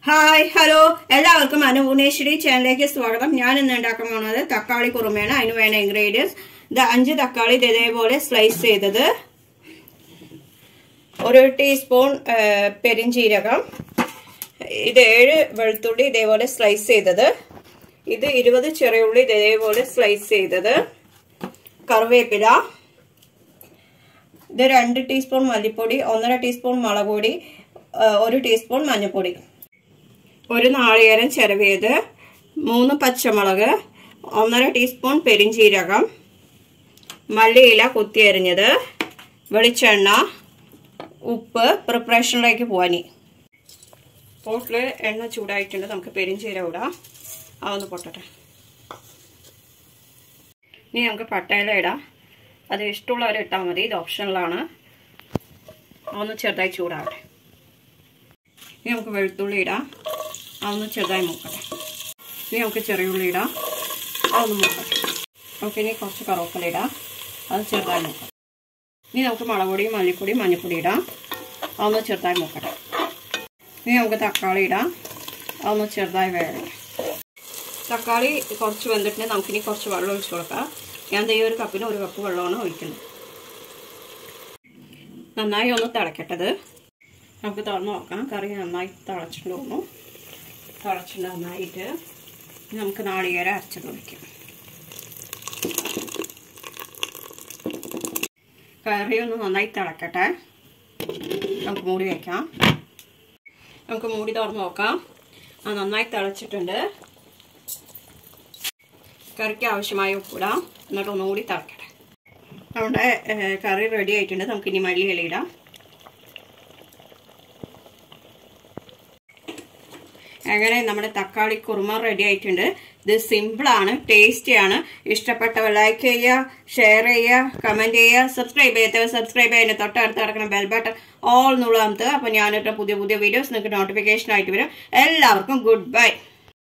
hi hello എല്ലാവർക്കും അനുപൂർണേശ്വരി ചാനലിലേക്ക് സ്വാഗതം ഞാൻ ഇന്ന് ഉണ്ടാക്കാൻ പോകുന്നത് തക്കാളി കുറുമയാണ് അതിന് വേണ്ട ഇൻഗ്രീഡിയൻസ് ഇത് അഞ്ച് തക്കാളി ഇത് ഇതേപോലെ സ്ലൈസ് ചെയ്തത് ഒരു ടീസ്പൂൺ ആ, പെരിഞ്ചീരകം ഇത് ഏഴ് വെളുത്തുള്ളി ഇതേപോലെ സ്ലൈസ് ചെയ്തത് ഇത് ഇരുപത് ചെറിയുള്ളി ഇതേപോലെ സ്ലൈസ് ചെയ്തത് കറിവേപ്പില ഇത് രണ്ട് ടീസ്പൂൺ മല്ലിപ്പൊടി ഒന്നര ടീസ്പൂൺ മുളക് പൊടി ആ, ഒരു ടീസ്പൂൺ മഞ്ഞൾപ്പൊടി ഒരു നാളികേരം ചിരവിയത് മൂന്ന് പച്ചമുളക് ഒന്നര ടീസ്പൂൺ പെരിഞ്ചീരകം മല്ലിയില കുത്തിയരിഞ്ഞത് വെളിച്ചെണ്ണ ഉപ്പ് പ്രിപ്പറേഷനിലേക്ക് പോവാനി പോട്ടിൽ എണ്ണ ചൂടായിട്ടുണ്ട് നമുക്ക് പെരിഞ്ചീരം ഇടാം അതൊന്ന് പൊട്ടട്ടെ ഇനി നമുക്ക് പട്ടയില ഇടാം അത് ഇഷ്ടമുള്ളവർ ഇട്ടാൽ മതി ഇത് ഓപ്ഷനിലാണ് ഒന്ന് ചെറുതായി ചൂടാവട്ടെ ഇനി നമുക്ക് വെളുത്തുള്ളി ഇടാം അതൊന്ന് ചെറുതായി മൂക്കട്ടെ ഇനി നമുക്ക് ചെറിയ ഉള്ളി ഇടാം അതൊന്ന് മൂക്കട്ടെ നമുക്ക് ഇനി കുറച്ച് കറുവപ്പല ഇടാം അത് ചെറുതായി മൂക്കാം ഇനി നമുക്ക് മുളക് പൊടിയും മല്ലിപ്പൊടിയും മഞ്ഞൾപ്പൊടി ഇടാം അതൊന്ന് ചെറുതായി മൂക്കട്ടെ ഇനി നമുക്ക് തക്കാളി ഇടാം അതൊന്ന് ചെറുതായി വേകട്ടെ തക്കാളി കുറച്ച് വെന്തിട്ടുണ്ട് നമുക്കിനി കുറച്ച് വെള്ളം ഒഴിച്ചു കൊടുക്കാം ഞാൻ ഈ ഒരു കപ്പിന് ഒരു കപ്പ് വെള്ളമാണ് ഒഴിക്കുന്നത് നന്നായി ഒന്ന് തിളക്കട്ടത് നമുക്ക് തുറന്ന് നോക്കാം കറി നന്നായി തിളച്ചിട്ട് തോന്നുന്നു തിളച്ചിട്ട് നന്നായിട്ട് നമുക്ക് നാളികേരം അരച്ചിട്ട് ഒഴിക്കാം കറി ഒന്ന് നന്നായി തിളക്കട്ടെ നമുക്ക് മൂടി വയ്ക്കാം നമുക്ക് മൂടി തുറന്ന് നോക്കാം ആ നന്നായി തിളച്ചിട്ടുണ്ട് കറിക്ക് ആവശ്യമായ ഉപ്പിടാം എന്നിട്ട് ഒന്നുകൂടി തിളക്കട്ടെ നമ്മുടെ കറി റെഡി ആയിട്ടുണ്ട് നമുക്ക് ഇനി മല്ലി ഇല ഇടാം അങ്ങനെ നമ്മുടെ തക്കാളി കുറുമ റെഡി ആയിട്ടുണ്ട് ഇത് സിമ്പിളാണ് ടേസ്റ്റിയാണ് ഇഷ്ടപ്പെട്ടവർ ലൈക്ക് ചെയ്യുക ഷെയർ ചെയ്യുക കമൻറ്റ് ചെയ്യുക സബ്സ്ക്രൈബ് ചെയ്യാത്തവർ സബ്സ്ക്രൈബ് ചെയ്യുന്ന തൊട്ടടുത്ത് കിടക്കുന്ന ബെൽ ബട്ടൺ ഓൾ എന്നുള്ളത് അപ്പോൾ ഞാനിട്ട പുതിയ പുതിയ വീഡിയോസ് നിങ്ങൾക്ക് നോട്ടിഫിക്കേഷൻ ആയിട്ട് വരും എല്ലാവർക്കും ഗുഡ് ബൈ